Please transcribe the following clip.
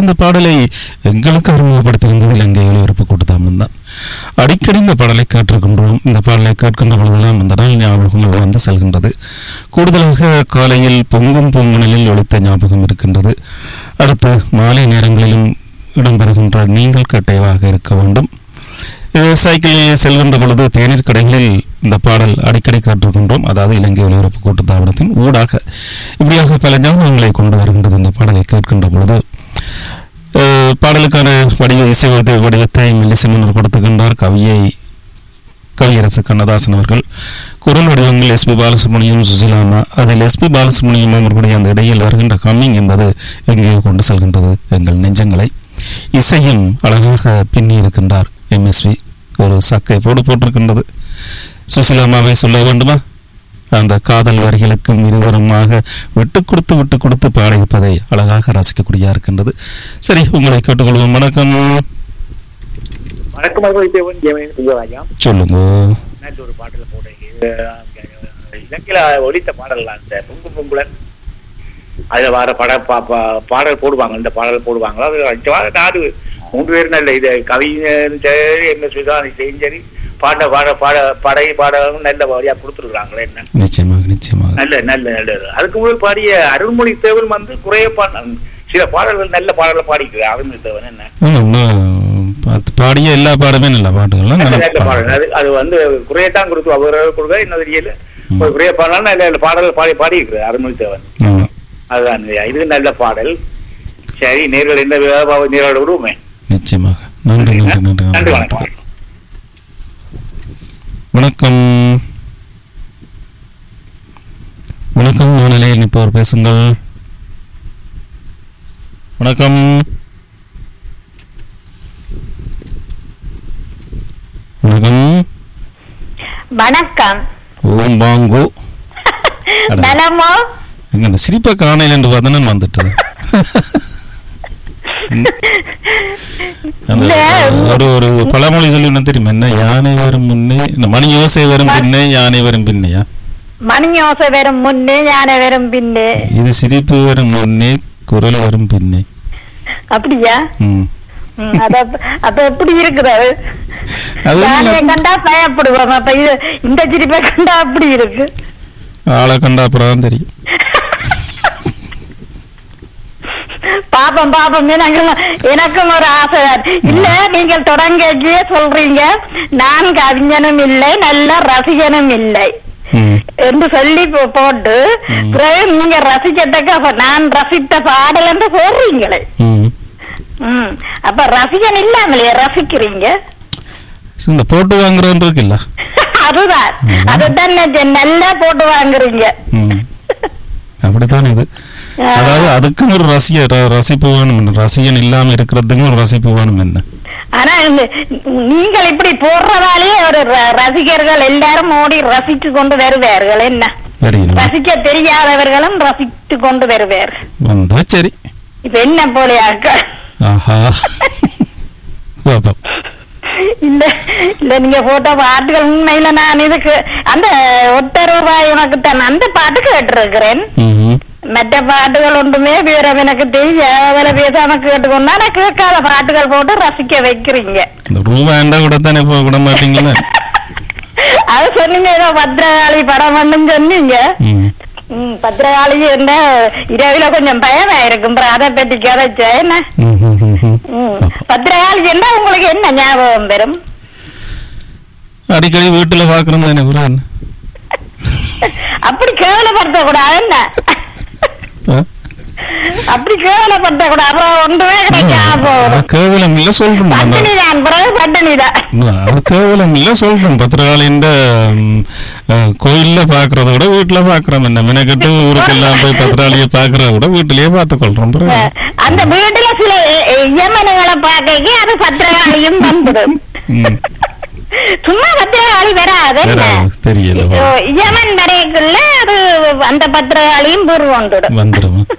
இந்த பாடலை எங்களுக்கு அறிமுகப்படுத்தியிருந்தது இலங்கை ஒலிபரப்பு கூட்டத்தாமம் தான் அடிக்கடி இந்த பாடலை கேட்டிருக்கின்றோம் இந்த பாடலை கேட்கின்ற பொழுதெல்லாம் அந்த நாள் ஞாபகங்கள் வந்து செல்கின்றது கூடுதலாக காலையில் பொங்கும் பொங்குனில் ஒழித்த ஞாபகம் இருக்கின்றது அடுத்து மாலை நேரங்களிலும் இடம்பெறுகின்ற நீங்கள் கட்டையாக இருக்க வேண்டும் இது சைக்கிளில் செல்கின்ற பொழுது தேநீர் கடைகளில் இந்த பாடல் அடிக்கடி கேட்டிருக்கின்றோம் அதாவது இலங்கை ஒலிபரப்பு கூட்டத்தாபனத்தின் ஊடாக இப்படியாக பல ஞாபகங்களை கொண்டு வருகின்றது இந்த பாடலை கேட்கின்ற பொழுது அஹ், பாடலுக்கான வடிவ இசை வடிவ- வடிவத்தை மெல்லிசிமன்னர் கொடுத்துக்கின்றார் கவியை கவியரசு கண்ணதாசன் அவர்கள் குரல் வடிவங்கள் எஸ்பி பாலசுப்ரமணியம் சுசிலாமா அதில் எஸ்பி பாலசுப்ரமணியம் அவர்களுடைய அந்த இடையில் வருகின்ற கம்மிங் என்பது எங்கேயோ கொண்டு செல்கின்றது எங்கள் நெஞ்சங்களை இசையும் அழகாக பின்னி இருக்கின்றார் எம்எஸ்வி ஒரு சக்கை போடு போட்டிருக்கின்றது சுசிலாமாவை சொல்ல வேண்டுமா அந்த காதல் வரிகளுக்கும் இருவருமாக விட்டு கொடுத்து விட்டு கொடுத்து பாடியிருப்பதை அழகாக ரசிக்கக்கூடியா இருக்கின்றது சரி உங்களை கேட்டுக்கொள்வோம் வணக்கம் வணக்கம் அவர்கள் தேவன் ஜெயமணி சுந்தரராஜா சொல்லுங்க நல்ல ஒரு பாடல போடுறீங்க இலங்கையில ஒலித்த பாடலாம் இந்த பொங்கு பொங்குலன் அதுல வர பட பா- பா- பாடல் போடுவாங்க இந்த பாடல் போடுவாங்களோ அது அஞ்சு வாரம் நாடு மூன்று பேர் நல்ல இது கவிஞரும் சரி என்ன சுதான் செய்யும் சரி பாட பாட பாட படை பாடலும் நல்ல வழியா கொடுத்துருக்காங்களே என்ன நிச்சயமாக நிச்சயமாக நல்ல நல்ல நல்லது அதுக்கு முதல் பாடிய அருள்மொழி தேவன் வந்து குறைய பாட சில பாடல்கள் நல்ல பாடலை பாடிக்கிறார் அருள்மொழி தேவன் என்ன ஆமா, இன்னும் பாத்து- பாடிய எல்லா பாடுமே நல்ல பாட்டுகள்லாம் நல்ல நல்ல நல்ல பாடல் அது அது வந்து குறையத்தான் கொடுத்து அவர் கொடுக்க என்ன தெரியல ஒரு குறைய பாடலாம் நல்ல நல்ல பாடல் பாடி பாடி இருக்கிறார் அருள்மொழி தேவன் ஆமா. அதுதான் இது நல்ல பாடல் சரி நேர்கள் என்ன வியாபார நேரோட விடுவோமே நிச்சயமாக நன்றி நன்றி நன்றி நன்றி நன்றி வணக்கம் வணக்கம் வணக்கம் வானிலையில் நிற்பவர் பேசுங்கள் வணக்கம் வணக்கம் வணக்கம் ஓம் பாங்கோ அட. நலமோ எங்க அந்த சிரிப்பை காணையில் என்று பார்த்தா வந்துட்டது அந்த இந்த- ஒரு ஒரு பழமொழி சொல்லி என்ன தெரியுமா என்ன யானை வரும் முன்னே இந்த மணி யோசை வரும் பின்னே யானை வரும் பின்னையா மணி யோசை வரும் முன்னே யானை வரும் பின்னே இது சிரிப்பு வரும் முன்னே குரல் வரும் பின்னே அப்படியா ம். ம், அது அப்ப- அப்ப எப்படி இருக்குது அது? அது யானையை இல்ல. கண்டா பயப்படுவோம் அப்ப இது இந்த சிரிப்பை கண்டா அப்படி இருக்கு ஆளை கண்டா அப்புறம் தான் தெரியும் பாப்பம் பாப்பம் எனக்கு எனக்கும் ஒரு ஆசை தான். இல்ல நீங்கள் தொடங்கியே சொல்றீங்க நான் கவிஞனும் இல்லை நல்ல ரசிகனும் இல்லை ம். என்று சொல்லி போ- போட்டு ம். பிறகு நீங்க ரசிக்கத்தக்க அப்ப நான் ரசித்த பாடல் என்று சொல்றீங்களே ம். ம். அப்ப ரசிகன் இல்லாமலே ரசிக்கிறீங்க சரி, இந்த போட்டு வாங்குறோன்னு இருக்குல்ல அதுதான் ம். அதுதான் நான் நல்லா போட்டு வாங்குறீங்க ம். அப்படித்தான் இது அதாவது அதுக்கும் ஒரு ரசிக ர- ரசிப்பு வேணும் என்ன ரசிகன் இல்லாம இருக்கிறதுக்கும் ஒரு ரசிப்பு வேணும் என்ன ஆனா இந்த- நீங்கள் இப்படி போடுறதாலே ஒரு ர- ரசிகர்கள் எல்லாரும் ஓடி ரசித்து கொண்டு வருவார்கள் என்ன சரிங்க ரசிக்க தெரியாதவர்களும் ரசித்து கொண்டு வருவார் வந்தா சரி இப்ப என்ன போலையாக்க ஆஹா பாப்போம் இல்ல இல்ல நீங்க போட்ட பாட்டுகள் உண்மையில நான் இதுக்கு அந்த ஒத்த ரூபாய் உனக்கு தான் அந்த பாட்டு கேட்டிருக்கிறேன் ம்ஹும். மற்ற பாட்டுகள் ஒன்றுமே விவரம் எனக்கு தெரியாத பேசாம கேட்டுக்கொண்டா நான் கேட்காத பாட்டுகள் போட்டு ரசிக்க வைக்கிறீங்க இந்த ரூபாண்டா கூட தானே போக விட மாட்டீங்களா அது சொன்னீங்க ஏதோ பத்திரகாளி படம் பண்ணுன்னு சொன்னீங்க ம். ம், பத்திரகாளி என்ன இரவுல கொஞ்சம் பயமா இருக்கும் அப்புறம் அதை பற்றி கதைச்ச என்ன ம், ம், ம், ம். ம். பாப்போம். பத்திரகாளி என்ன உங்களுக்கு என்ன ஞாபகம் வரும் அடிக்கடி வீட்டுல பாக்குறது தானே கூட என்ன அப்படி கேவலப்படுத்த கூடாது என்ன ஆ? அப்படி கேவலப்படுத்த கூடாது அப்புறம் ஒன்றுமே கிடைக்காம அது போகும் கேவலம் இல்ல சொல்றேன் அந்த பட்டினி தான் பிறகு பட்டினி தான் அது கேவலம் இல்ல சொல்றேன் பத்திரகாளின்ற ம், அஹ், கோயில்ல பாக்குறத விட வீட்டுல பாக்குறோம் என்ன மெனக்கட்டு ஊருக்கெல்லாம் போய் பத்திராளிய பாக்குறத விட வீட்டிலேயே பார்த்து கொள்றோம் பிறகு. அந்த வீட்டுல சில எ- எ- யமனுகளை பார்க்க அது பத்திரகாளியும் வந்துடும் ம். சும்மா பத்திரகாளி வராது என்ன? வராது, தெரியல ஓ, யமன் வரைக்குள்ள அது அந்த பத்திரகாளியும் பூர்வம் வந்துடும் வந்துடும்